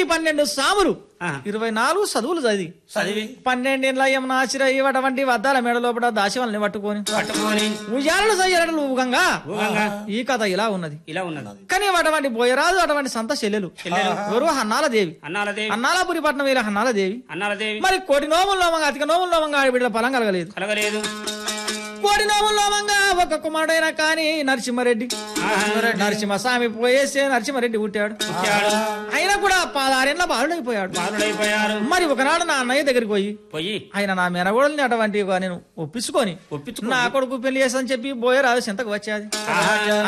పన్నెండు సాములు ఆ. ఇరవై నాలుగు చదువులు చదివి చదివి పన్నెండేళ్ళ యమునాచిర అటువంటి వద్దాల మెడ లోపల దాశవల్ని పట్టుకొని పట్టుకొని ఉయ్యాలను సయ్యరలు ఊగంగా ఊగంగా. ఈ కథ ఇలా ఉన్నది ఇలా ఉన్నది కానీ అటువంటి బోయరాజు అటువంటి సంత చెల్లెలు చెల్లెలు. ఎవరు హన్నాల దేవి అన్నాలదేవి అన్నాలపురి పట్నం వీళ్ళ హన్నాల దేవి అన్నాలదేవి మరి కోటి నోములు నోమంగా అతిక నోములు నోమంగా ఆడబిడ్డల ఫలం కలగలేదు కలగలేదు కోటి నోములు నోమంగా ఒక కుమారుడైన కానీ నరసింహారెడ్డి నరసింహస్వామి పోయేస్తే నరసింహారెడ్డి పుట్టాడు పుట్టాడు. అయినా కూడా పదారేళ్ళ బాలుడైపోయాడు బాలుడైపోయారు మరి ఒకనాడు నా అన్నయ్య దగ్గరికి పోయి పోయి ఆయన నా మెనగోడల్ని అటువంటి నేను ఒప్పించుకొని ఒప్పించుకొని నా కొడుకు పెళ్లి చేసని చెప్పి బోయరాజు చింతకు వచ్చేది ఆహా.